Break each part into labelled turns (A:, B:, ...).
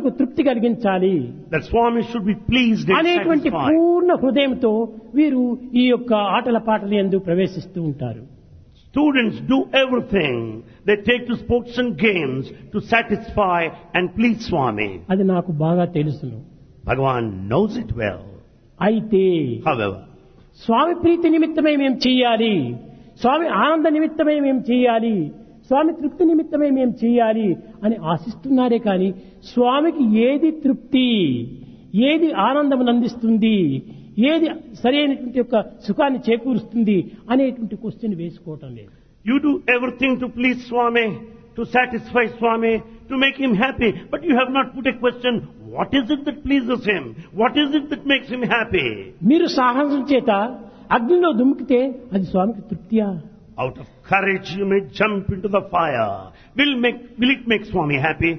A: స్వామికి తృప్తి కలిగించాలి
B: That Swami should be pleased and
A: అనేటువంటి
B: satisfied.
A: పూర్ణ హృదయంతో వీరు ఈ యొక్క ఆటల పాటల ఎందు ప్రవేశిస్తూ ఉంటారు
B: Students do everything. They take to sports and games to satisfy and please Swami.
A: అది నాకు బాగా తెలుసును
B: Bhagavan knows it well.
A: అయితే
B: However,
A: స్వామి ప్రీతి నిమిత్తమే మేము చెయ్యాలి స్వామి ఆనంద నిమిత్తమే మేము చెయ్యాలి స్వామి తృప్తి నిమిత్తమే మేము చెయ్యాలి అని ఆశిస్తున్నారే కానీ స్వామికి ఏది తృప్తి ఏది ఆనందం అందిస్తుంది ఏది సరైనటువంటి యొక్క సుఖాన్ని చేకూరుస్తుంది అనేటువంటి క్వశ్చన్ వేసుకోవటం లేదు
B: you do everything to please Swami, to satisfy Swami, to make him happy. But you have not put a question, what is it that pleases him? What is it that makes him happy?
A: మీరు సాహసం చేత అగ్నిలో దుమికితే అది స్వామికి తృప్తియా
B: Out of courage you may jump into the fire. Will, make, will it make Swami happy?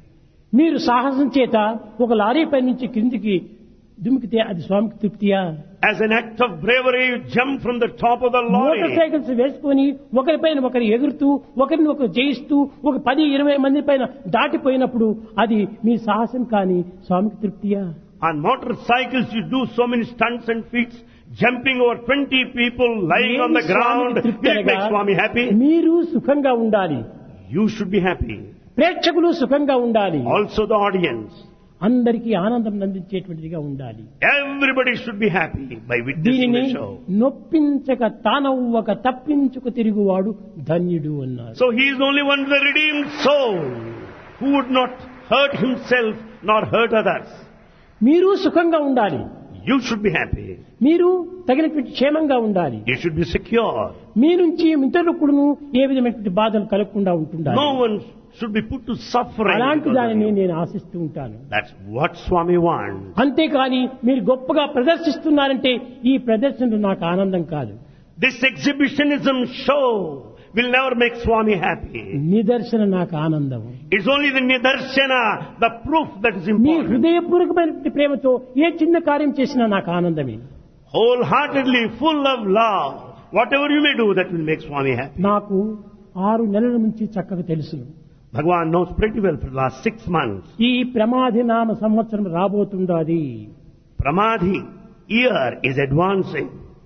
A: మీరు సాహసం చేత ఒక లారీ పై నుంచి క్రిందికి దుమికితే అది స్వామికి తృప్తియా
B: As an act of bravery, you jump from the top of the
A: motor
B: lorry.
A: Cycles వేసుకొని ఒకరిపైన ఒకరు ఎగురుతూ ఒకరిని ఒకరు జయిస్తూ ఒక పది ఇరవై మంది పైన దాటిపోయినప్పుడు అది మీ సాహసం కానీ స్వామికి తృప్తియా
B: On motorcycles, you do so many stunts and feats, jumping over 20 people lying on the
A: ఏమి
B: ground.
A: స్వామికి తృప్తి
B: Will it make
A: అనగా,
B: Swami happy?
A: మీరు సుఖంగా ఉండాలి
B: You should be happy.
A: ప్రేక్షకులు సుఖంగా ఉండాలి
B: Also the audience.
A: అందరికీ ఆనందం అందించేటువంటిదిగా ఉండాలి
B: Everybody should be happy by witnessing
A: దీనిని
B: the show.
A: నొప్పించక తానవ్వక తప్పించుకు తిరుగువాడు ధన్యుడు అన్నారు
B: So he is only one the redeemed soul who would not hurt himself nor hurt others.
A: మీరు సుఖంగా ఉండాలి
B: You should be happy.
A: మీరు తగినటువంటి క్షేమంగా ఉండాలి
B: You should be secure.
A: మీ నుంచి ఇతరులకు కూడాను ఏ విధమైనటువంటి బాధలు కలగకుండా ఉంటుండాలి
B: No one should be put to suffering.
A: అలాంటి
B: because of
A: దానిని
B: you.
A: నేను ఆశిస్తూ ఉంటాను
B: That's what Swami wants.
A: అంతేకాని మీరు గొప్పగా ప్రదర్శిస్తున్నారంటే ఈ ప్రదర్శనలు నాకు ఆనందం కాదు
B: This exhibitionism show will never make Swami happy.
A: నిదర్శన నాకు ఆనందం
B: It's only the nidarshana, the proof that is
A: me
B: important.
A: హృదయపూర్వకమైనటువంటి ప్రేమతో ఏ చిన్న కార్యం చేసినా నాకు ఆనందమే
B: Wholeheartedly, full of love. Whatever you may do, that will make Swami happy.
A: నాకు ఆరు నెలల నుంచి చక్కగా తెలుసును
B: Bhagavan knows pretty well for the last six months.
A: ఈ ప్రమాధి నామ సంవత్సరం రాబోతుండాది
B: Pramadhi year is advancing.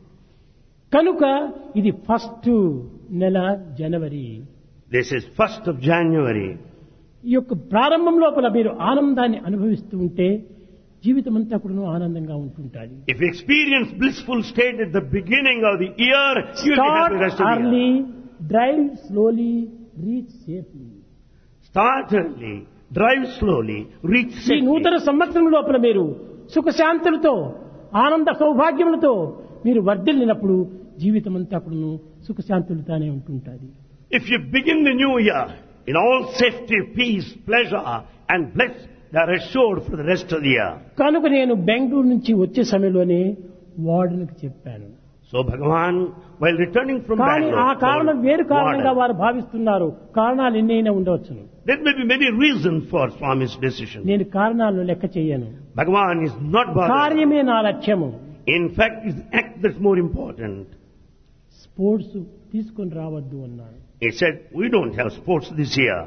A: కనుక ఇది ఫస్ట్ నెల జనవరి
B: This is 1st of January.
A: ఈ యొక్క ప్రారంభం లోపల మీరు ఆనందాన్ని అనుభవిస్తూ ఉంటే జీవితం అంతా కూడా ఆనందంగా ఉంటుంటుంది
B: If you experience blissful state at the beginning of the year, you will be happy
A: start
B: the rest of the
A: early
B: year.
A: Drive slowly reach safely
B: Start early, drive slowly, reach
A: ఈ
B: safely.
A: నూతన సంవత్సరం లోపల మీరు సుఖశాంతులతో ఆనంద సౌభాగ్యములతో మీరు వర్ధిల్లినప్పుడు జీవితం అంతా కూడా సుఖశాంతులతోనే ఉంటుంటుంది
B: If you begin the new year in all safety, peace, pleasure and bliss, they are assured for the rest of the year.
A: కనుక నేను బెంగళూరు నుంచి వచ్చే సమయంలోనే వార్డునికి చెప్పాను
B: So Bhagavan, while returning from
A: కానీ ఆ
B: Bangalore,
A: కారణం
B: told
A: వేరు కారణంగా
B: Warden,
A: వారు భావిస్తున్నారు కారణాలు ఎన్నైనా ఉండవచ్చును
B: there may be many reasons for Swami's decision.
A: నేను కారణాలను లెక్క చేయను
B: Bhagavan is not bothered.
A: కార్యమే నా లక్ష్యము
B: In fact, it's the act that's more important.
A: Sports తీసుకొని రావద్దు అన్నాను
B: He said, we don't have sports this year.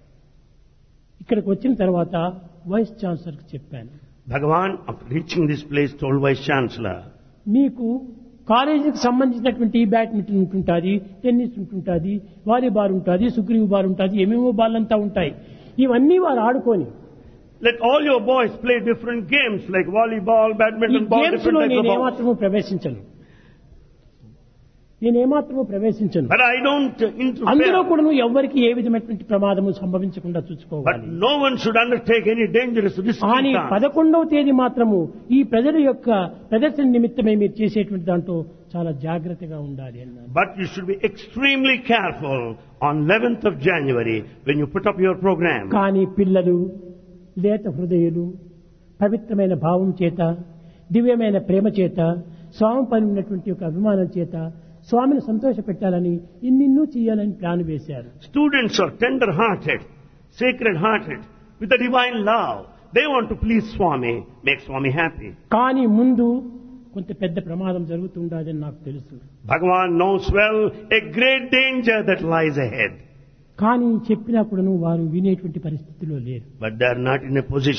A: ఇక్కడికి వచ్చిన తర్వాత వైస్ ఛాన్సలర్కి చెప్పాను
B: Bhagavan, after reaching this place, told Vice Chancellor,
A: మీకు కాలేజీకి సంబంధించినటువంటి బ్యాడ్మింటన్ ఉంటుంటుంది టెన్నిస్ ఉంటుంటుంది వాలీబాల్ ఉంటుంది సుగ్రీవ్ బాల్ ఉంటుంది ఏమేమో బాల్ అంతా ఉంటాయి ఇవన్నీ వారు ఆడుకొని
B: let all your boys play different games like volleyball,
A: ఈ
B: badminton, ball,
A: గేమ్స్
B: different
A: లో
B: types of
A: నేను
B: balls.
A: ఏమాత్రము ప్రవేశించను నేను ఏమాత్రము ప్రవేశించను
B: But I don't
A: అందులో
B: interfere.
A: కూడా నువ్వు ఎవ్వరికి ఏ విధమైనటువంటి ప్రమాదము సంభవించకుండా
B: But
A: చూసుకోవాలి
B: no one should undertake any dangerous risky
A: కానీ
B: task.
A: పదకొండవ తేదీ మాత్రము ఈ ప్రజల యొక్క ప్రదర్శన నిమిత్తమే మీరు చేసేటువంటి దాంట్లో చాలా జాగ్రత్తగా ఉండాలి అన్నాను
B: But you should be extremely careful on 11th of January when you put up your program.
A: కానీ పిల్లలు లేత హృదయులు పవిత్రమైన భావం చేత దివ్యమైన ప్రేమ చేత స్వామి పని ఉన్నటువంటి ఒక అభిమానం చేత స్వామిని సంతోష పెట్టాలని ఇన్నిన్నూ చేయాలని ప్లాన్ వేశారు
B: Students are tender-hearted, sacred-hearted, with a divine love. They want to please Swami, make Swami happy.
A: కానీ ముందు కొంత పెద్ద ప్రమాదం జరుగుతుండదని నాకు తెలుసు
B: Bhagavan knows well a great danger that lies ahead.
A: కానీ చెప్పినప్పుడు వారు వినేటువంటి పరిస్థితిలో లేరు
B: But they are not in a position